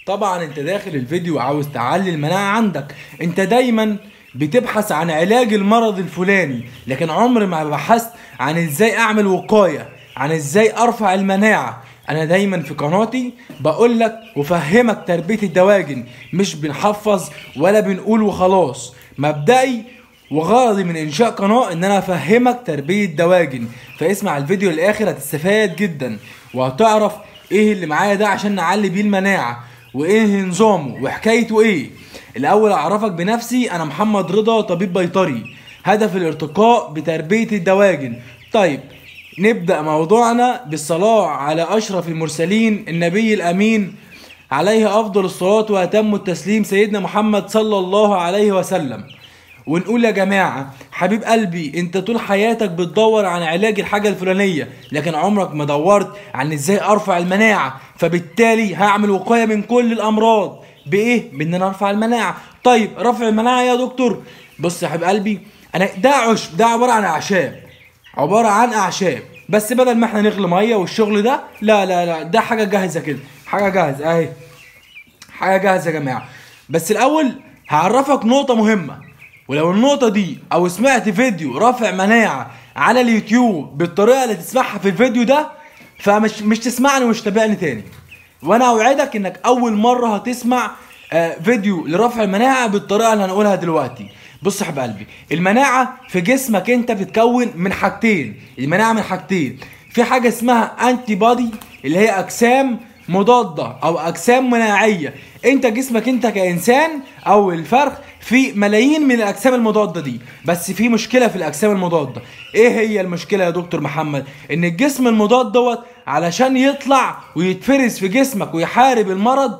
طبعا انت داخل الفيديو عاوز تعلي المناعة عندك انت دايما بتبحث عن علاج المرض الفلاني لكن عمر ما بحثت عن ازاي اعمل وقاية عن ازاي ارفع المناعة انا دايما في قناتي بقول لك وفهمك تربية الدواجن مش بنحفظ ولا بنقول وخلاص مبدئي وغرضي من انشاء قناة ان انا افهمك تربية دواجن فاسمع الفيديو للاخر هتستفاد جدا وهتعرف ايه اللي معايا ده عشان نعلي بيه المناعة وايه نظامه وحكايته ايه الاول اعرفك بنفسي انا محمد رضا طبيب بيطري هدف الارتقاء بتربية الدواجن طيب نبدأ موضوعنا بالصلاة على أشرف المرسلين النبي الأمين عليه أفضل الصلاة وأتم التسليم سيدنا محمد صلى الله عليه وسلم ونقول يا جماعة حبيب قلبي انت طول حياتك بتدور عن علاج الحاجة الفلانية لكن عمرك ما دورت عن ازاي ارفع المناعة فبالتالي هعمل وقاية من كل الامراض بايه؟ بان انا ارفع المناعة طيب رفع المناعة يا دكتور بص يا حبيب قلبي انا ده عشب ده عبارة عن اعشاب عبارة عن اعشاب بس بدل ما احنا نغلي ميه والشغل ده لا لا لا ده حاجة جاهزة كده حاجة جاهزة اهي حاجة جاهزة يا جماعة بس الأول هعرفك نقطة مهمة ولو النقطة دي أو سمعت فيديو رفع مناعة على اليوتيوب بالطريقة اللي تسمعها في الفيديو ده فمش مش تسمعني ومش تابعني تاني وأنا أوعدك إنك أول مرة هتسمع آه، فيديو لرفع المناعة بالطريقة اللي هنقولها دلوقتي بص يا حبيب قلبي المناعة في جسمك انت بتتكون من حاجتين المناعة من حاجتين في حاجة اسمها انتي بادي اللي هي اجسام مضادة او اجسام مناعية انت جسمك انت كانسان او الفرخ في ملايين من الاجسام المضادة دي بس في مشكلة في الاجسام المضادة ايه هي المشكلة يا دكتور محمد ان الجسم المضاد دوت علشان يطلع ويتفرز في جسمك ويحارب المرض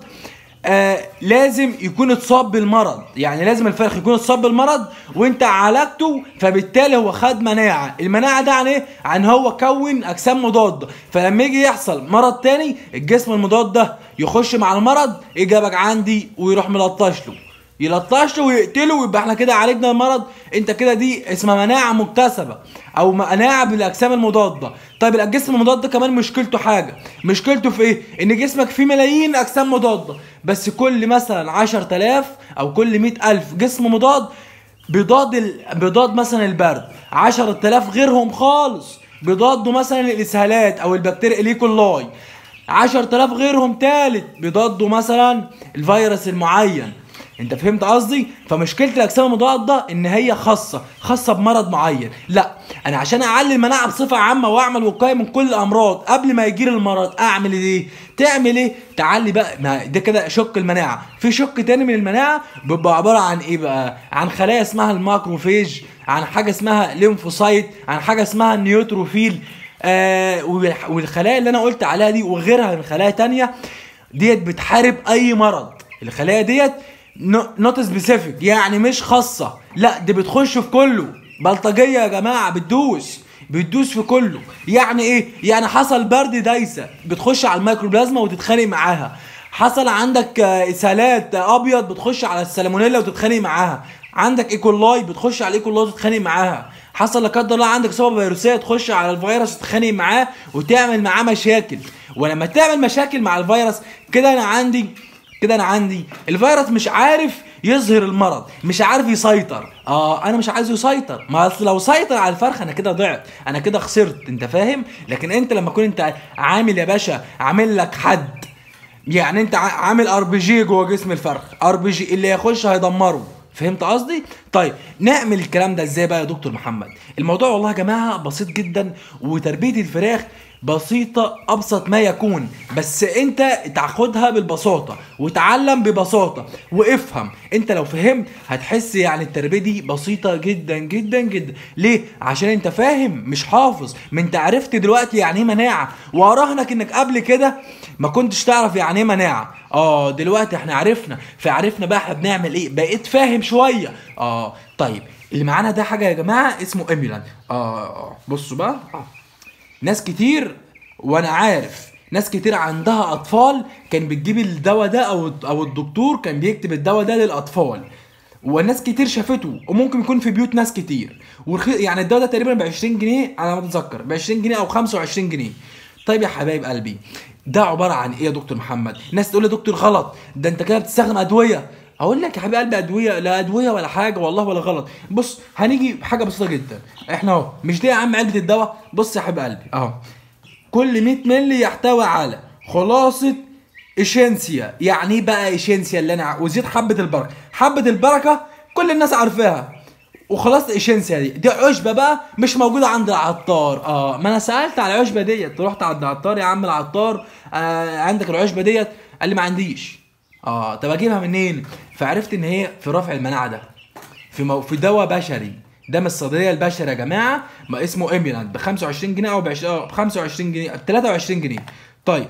آه لازم يكون اتصاب بالمرض يعني لازم الفرخ يكون اتصاب بالمرض وانت عالجته فبالتالي هو خد مناعه المناعه ده عن ايه عن هو كون اجسام مضاده فلما يجي يحصل مرض تاني الجسم المضاد ده يخش مع المرض اجابك عندي ويروح ملطش له يلطش له ويقتله ويبقى احنا كده عالجنا المرض انت كده دي اسمها مناعه مكتسبه او مناعه بالاجسام المضاده طيب الجسم المضاد ده كمان مشكلته حاجه مشكلته في ايه ان جسمك فيه ملايين اجسام مضاده بس كل مثلا 10000 او كل 100000 جسم مضاد بيضاد ال... بيضاد مثلا البرد 10000 غيرهم خالص بيضادوا مثلا الاسهالات او البكتيريا الايكولاي 10000 غيرهم تالت بيضادوا مثلا الفيروس المعين انت فهمت قصدي فمشكله الاجسام المضاده ان هي خاصه خاصه بمرض معين لا انا عشان اعلي المناعه بصفه عامه واعمل وقايه من كل الامراض قبل ما يجيلي المرض اعمل ايه تعمل ايه تعلي بقى ما ده كده شق المناعه في شق تاني من المناعه بيبقى عباره عن ايه بقى عن خلايا اسمها الماكروفيج عن حاجه اسمها ليمفوسايت عن حاجه اسمها النيوتروفيل آه والح- والخلايا اللي انا قلت عليها دي وغيرها من خلايا تانية ديت بتحارب اي مرض الخلايا ديت نوت سبيسيفيك يعني مش خاصه لا دي بتخش في كله بلطجيه يا جماعه بتدوس بتدوس في كله يعني ايه يعني حصل برد دايسه بتخش على الميكروبلازما وتتخانق معاها حصل عندك آه، اسهالات آه، ابيض بتخش على السالمونيلا وتتخانق معاها عندك ايكولاي بتخش على الايكولاي وتتخانق معاها حصل لا قدر الله عندك اصابه فيروسيه تخش على الفيروس وتتخانق معاه وتعمل معاه مشاكل ولما تعمل مشاكل مع الفيروس كده انا عندي كده انا عندي الفيروس مش عارف يظهر المرض مش عارف يسيطر اه انا مش عايزه يسيطر ما أصل لو سيطر على الفرخ انا كده ضعت انا كده خسرت انت فاهم لكن انت لما تكون انت عامل يا باشا عامل لك حد يعني انت ع- عامل ار بي جي جوه جسم الفرخ ار بي جي اللي يخش هيدمره فهمت قصدي؟ طيب نعمل الكلام ده ازاي بقى يا دكتور محمد؟ الموضوع والله يا جماعه بسيط جدا وتربيه الفراخ بسيطة أبسط ما يكون بس أنت تاخدها بالبساطة وتعلم ببساطة وافهم أنت لو فهمت هتحس يعني التربية دي بسيطة جدا جدا جدا ليه؟ عشان أنت فاهم مش حافظ ما أنت عرفت دلوقتي يعني إيه مناعة وأراهنك إنك قبل كده ما كنتش تعرف يعني إيه مناعة اه دلوقتي احنا عرفنا فعرفنا بقى احنا بنعمل ايه بقيت فاهم شويه اه طيب اللي معانا ده حاجه يا جماعه اسمه ايميلان اه بصوا بقى آه. ناس كتير وانا عارف ناس كتير عندها اطفال كان بتجيب الدواء ده او او الدكتور كان بيكتب الدواء ده للاطفال وناس كتير شافته وممكن يكون في بيوت ناس كتير ورخي... يعني الدواء ده تقريبا ب 20 جنيه على ما اتذكر ب 20 جنيه او 25 جنيه طيب يا حبايب قلبي ده عباره عن ايه يا دكتور محمد الناس تقول لي دكتور غلط ده انت كده بتستخدم ادويه اقول لك يا حبيب قلبي ادويه لا ادويه ولا حاجه والله ولا غلط بص هنيجي بحاجه بسيطه جدا احنا اهو مش دي يا عم علبه الدواء بص يا حبيب قلبي اهو كل 100 مللي يحتوي على خلاصه اشنسيا يعني ايه بقى اشنسيا اللي انا ع- وزيد حبه البركه حبه البركه كل الناس عارفاها وخلاص اشنسيا دي دي عشبه بقى مش موجوده عند العطار اه ما انا سالت على العشبه ديت رحت عند العطار يا عم العطار آه عندك العشبه ديت قال لي ما عنديش اه طب اجيبها منين فعرفت ان هي في رفع المناعه ده في مو... في دواء بشري ده من الصيدليه البشري يا جماعه ما اسمه ايميلاند ب 25 جنيه او ب 25 جنيه ب 23 جنيه طيب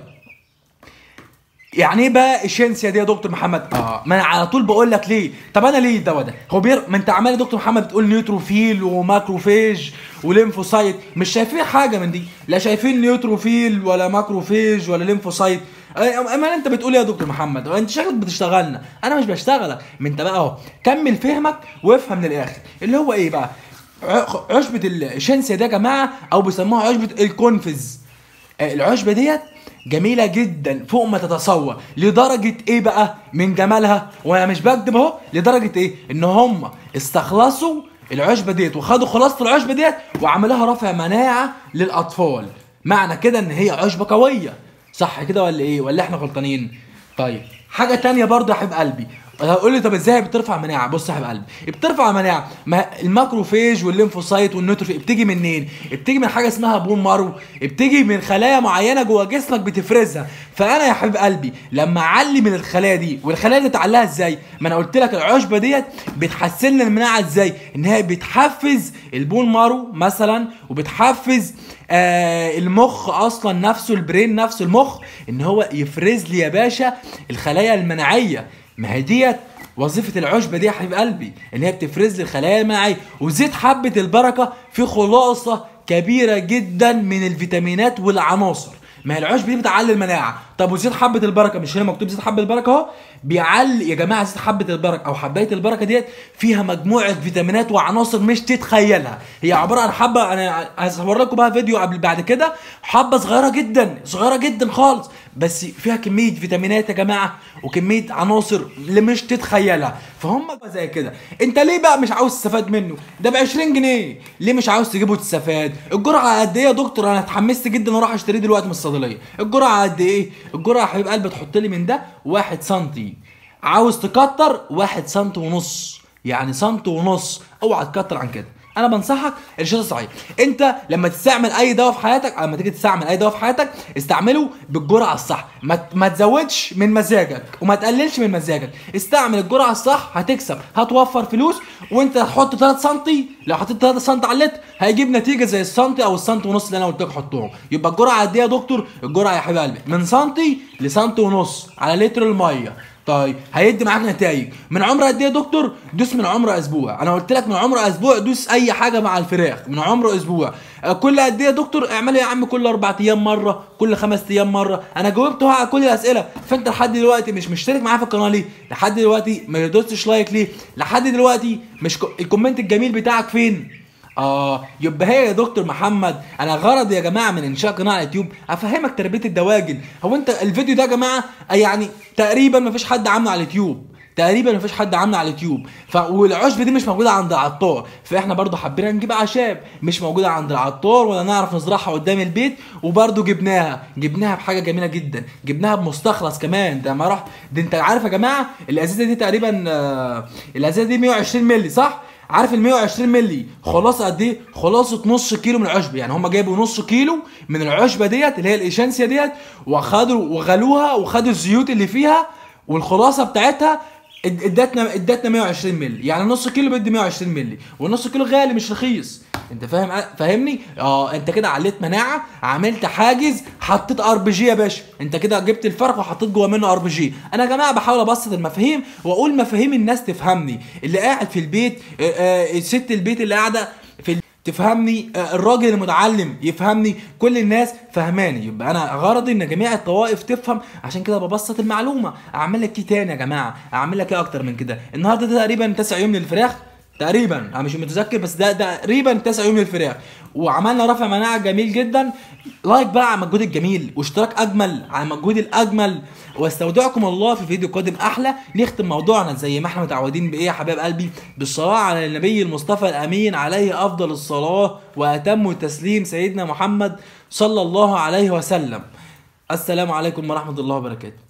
يعني ايه بقى الشنسيا دي يا دكتور محمد اه ما انا على طول بقول لك ليه طب انا ليه الدواء ده هو بير... ما انت عمال يا دكتور محمد بتقول نيوتروفيل وماكروفيج وليمفوسايت مش شايفين حاجه من دي لا شايفين نيوتروفيل ولا ماكروفيج ولا ليمفوسايت أي- اما انت بتقول ايه يا دكتور محمد انت شكلك بتشتغلنا انا مش بشتغلك ما انت بقى اهو كمل فهمك وافهم من الاخر اللي هو ايه بقى ع- عشبه الشنسيا ده يا جماعه او بيسموها عشبه الكونفز آه، العشبه ديت جميله جدا فوق ما تتصور لدرجه ايه بقى من جمالها وانا مش بكدب اهو لدرجه ايه ان هم استخلصوا العشبه ديت وخدوا خلاصه العشبه ديت وعملوها رفع مناعه للاطفال معنى كده ان هي عشبه قويه صح كده ولا ايه ولا احنا غلطانين طيب حاجه تانية برضه يا حبيب قلبي هقول لي طب ازاي بترفع مناعه بص يا حبيب قلبي بترفع مناعه ما الماكروفيج والليمفوسايت والنيوتروفيل بتيجي منين بتيجي من حاجه اسمها بون مارو بتيجي من خلايا معينه جوه جسمك بتفرزها فانا يا حبيب قلبي لما اعلي من الخلايا دي والخلايا دي تعليها ازاي ما انا قلت لك العشبه ديت بتحسن لنا المناعه ازاي ان هي بتحفز البون مارو مثلا وبتحفز آه المخ اصلا نفسه البرين نفسه المخ ان هو يفرز لي يا باشا الخلايا المناعيه ما هي ديت وظيفة العشبة دي يا حبيب قلبي ان هي بتفرز لي الخلايا المناعية وزيت حبة البركة في خلاصة كبيرة جدا من الفيتامينات والعناصر ما هي العشبة دي بتعلي المناعة طب وزيت حبة البركة مش هنا مكتوب زيت حبة البركة اهو بيعلي يا جماعة زيت حبة البركة او حباية البركة ديت فيها مجموعة فيتامينات وعناصر مش تتخيلها هي عبارة عن حبة انا هصور لكم بقى فيديو قبل بعد كده حبة صغيرة جدا صغيرة جدا خالص بس فيها كمية فيتامينات يا جماعة وكمية عناصر اللي مش تتخيلها فهم بقى زي كده انت ليه بقى مش عاوز تستفاد منه ده ب 20 جنيه ليه مش عاوز تجيبه وتستفاد الجرعة قد ايه يا دكتور انا اتحمست جدا واروح اشتريه دلوقتي من الصيدلية الجرعة قد ايه الجرعة يا حبيب قلبي تحط لي من ده 1 سنتي عاوز تكتر 1 سنتي ونص يعني سنتي ونص اوعى تكتر عن كده انا بنصحك الشيء الصحيح انت لما تستعمل اي دواء في حياتك أو لما تيجي تستعمل اي دواء في حياتك استعمله بالجرعه الصح ما, ما تزودش من مزاجك وما تقللش من مزاجك استعمل الجرعه الصح هتكسب هتوفر فلوس وانت هتحط 3 سم لو حطيت 3 سم على اللتر هيجيب نتيجه زي السنتي او السنتي ونص اللي انا قلت لك حطهم يبقى الجرعه قد ايه يا دكتور الجرعه يا حبيب قلبي من سنتي لسنتي ونص على لتر الميه طيب هيدي معاك نتائج من عمر قد ايه يا دكتور دوس من عمر اسبوع انا قلت لك من عمر اسبوع دوس اي حاجه مع الفراخ من عمر اسبوع آه، كل قد ايه يا دكتور اعملها يا عم كل اربع ايام مره كل خمس ايام مره انا جاوبت أهو على كل الاسئله فانت لحد دلوقتي مش مشترك معايا في القناه ليه لحد دلوقتي ما دوستش لايك ليه لحد دلوقتي مش ك... الكومنت الجميل بتاعك فين اه يبقى هي يا دكتور محمد انا غرضي يا جماعه من انشاء قناه على اليوتيوب افهمك تربيه الدواجن هو انت الفيديو ده يا جماعه يعني تقريبا ما فيش حد عامله على اليوتيوب تقريبا ما فيش حد عامله على اليوتيوب ف... والعشبه دي مش موجوده عند العطار فاحنا برضو حبينا نجيب اعشاب مش موجوده عند العطار ولا نعرف نزرعها قدام البيت وبرضو جبناها جبناها بحاجه جميله جدا جبناها بمستخلص كمان ده ما راح ده انت عارف يا جماعه الازازه دي تقريبا آه، الازازه دي 120 مللي صح عارف ال 120 مللي خلاصه قد ايه؟ خلاصه نص كيلو من العشبه يعني هم جابوا نص كيلو من العشبه ديت اللي هي الايشانسيا ديت وخدوا وغلوها وخدوا الزيوت اللي فيها والخلاصه بتاعتها اد- ادتنا ادتنا 120 مللي يعني نص كيلو بيدي 120 مللي والنص كيلو غالي مش رخيص انت فاهم فاهمني اه انت كده عليت مناعه عملت حاجز حطيت ار بي جي يا باشا انت كده جبت الفرخ وحطيت جوه منه ار بي جي انا يا جماعه بحاول ابسط المفاهيم واقول مفاهيم الناس تفهمني اللي قاعد في البيت آه، آه، ست البيت اللي قاعده في ال- تفهمني آه، الراجل المتعلم يفهمني كل الناس فهماني يبقى انا غرضي ان جميع الطوائف تفهم عشان كده ببسط المعلومه اعمل لك ايه تاني يا جماعه اعمل لك ايه اكتر من كده النهارده ده تقريبا تسع يوم للفراخ تقريبا انا مش متذكر بس ده ده تقريبا تسع يوم للفراخ وعملنا رفع مناعه جميل جدا لايك بقى على المجهود الجميل واشتراك اجمل على المجهود الاجمل واستودعكم الله في فيديو قادم احلى نختم موضوعنا زي ما احنا متعودين بايه يا حبايب قلبي بالصلاه على النبي المصطفى الامين عليه افضل الصلاه واتم التسليم سيدنا محمد صلى الله عليه وسلم السلام عليكم ورحمه الله وبركاته